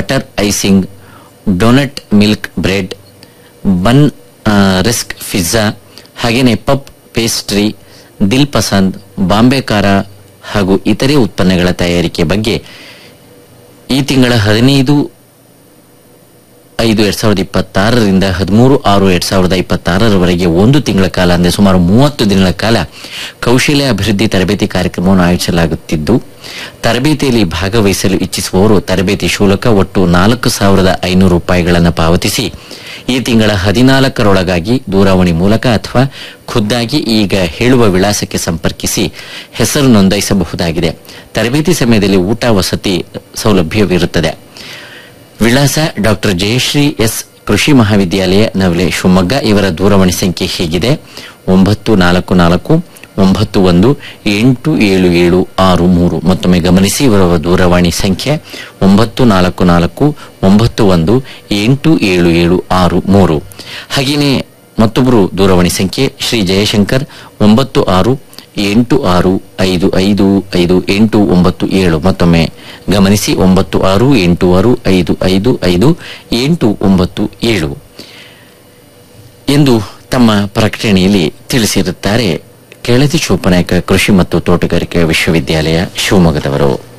butter icing donut milk bread bun rusk pizza ಹಾಗೆಯೇ puff pastry dil pasand Bombay ಖಾರ ಹಾಗೂ ಇತರೆ ಉತ್ಪನ್ನಗಳ ತಯಾರಿಕೆ ಬಗ್ಗೆ ಈ ತಿಂಗಳ ಹದಿನೈದು ಐದು ಎರಡ್ ಸಾವಿರದ ಇಪ್ಪತ್ತಾರರಿಂದ ಹದಿಮೂರು ಆರು ಎರಡ್ ಸಾವಿರದ ಇಪ್ಪತ್ತಾರರವರೆಗೆ ಒಂದು ತಿಂಗಳ ಕಾಲ ಅಂದರೆ ಸುಮಾರು ಮೂವತ್ತು ದಿನಗಳ ಕಾಲ ಕೌಶಲ್ಯ ಅಭಿವೃದ್ಧಿ ತರಬೇತಿ ಕಾರ್ಯಕ್ರಮವನ್ನು ಆಯೋಜಿಸಲಾಗುತ್ತಿದ್ದು ತರಬೇತಿಯಲ್ಲಿ ಭಾಗವಹಿಸಲು ಇಚ್ಛಿಸುವವರು ತರಬೇತಿ ಶುಲ್ಕ ಒಟ್ಟು ನಾಲ್ಕು ಸಾವಿರದ ಐನೂರು ರೂಪಾಯಿಗಳನ್ನು ಪಾವತಿಸಿ ಈ ತಿಂಗಳ ಹದಿನಾಲ್ಕರೊಳಗಾಗಿ ದೂರವಾಣಿ ಮೂಲಕ ಅಥವಾ ಖುದ್ದಾಗಿ ಈಗ ಹೇಳುವ ವಿಳಾಸಕ್ಕೆ ಸಂಪರ್ಕಿಸಿ ಹೆಸರು ನೋಂದಾಯಿಸಬಹುದಾಗಿದೆ ತರಬೇತಿ ಸಮಯದಲ್ಲಿ ಊಟ ವಸತಿ ಸೌಲಭ್ಯವಿರುತ್ತದೆ ವಿಳಾಸ ಡಾಕ್ಟರ್ ಜಯಶ್ರೀ ಎಸ್ ಕೃಷಿ ಮಹಾವಿದ್ಯಾಲಯ ನವಲೆ ಶಿವಮೊಗ್ಗ ಇವರ ದೂರವಾಣಿ ಸಂಖ್ಯೆ ಹೀಗಿದೆ ಒಂಬತ್ತು ನಾಲ್ಕು ನಾಲ್ಕು ಒಂಬತ್ತು ಒಂದು ಎಂಟು ಏಳು ಏಳು ಆರು ಮೂರು ಮತ್ತೊಮ್ಮೆ ಗಮನಿಸಿ ಇವರ ದೂರವಾಣಿ ಸಂಖ್ಯೆ ಒಂಬತ್ತು ನಾಲ್ಕು ನಾಲ್ಕು ಒಂಬತ್ತು ಒಂದು ಎಂಟು ಏಳು ಏಳು ಆರು ಮೂರು ಹಾಗೆಯೇ ಮತ್ತೊಬ್ಬರು ದೂರವಾಣಿ ಸಂಖ್ಯೆ ಶ್ರೀ ಜಯಶಂಕರ್ ಒಂಬತ್ತು ಆರು ಎಂಟು ಆರು ಐದು ಐದು ಐದು ಎಂಟು ಒಂಬತ್ತು ಏಳು ಮತ್ತೊಮ್ಮೆ ಗಮನಿಸಿ ಒಂಬತ್ತು ಆರು ಎಂಟು ಆರು ಐದು ಐದು ಐದು ಎಂಟು ಒಂಬತ್ತು ಏಳು ಎಂದು ತಮ್ಮ ಪ್ರಕಟಣೆಯಲ್ಲಿ ತಿಳಿಸಿರುತ್ತಾರೆ ಕೆಳದಿ ಚೋಪನಾಯಕ ಕೃಷಿ ಮತ್ತು ತೋಟಗಾರಿಕೆ ವಿಶ್ವವಿದ್ಯಾಲಯ ಶಿವಮೊಗ್ಗದವರು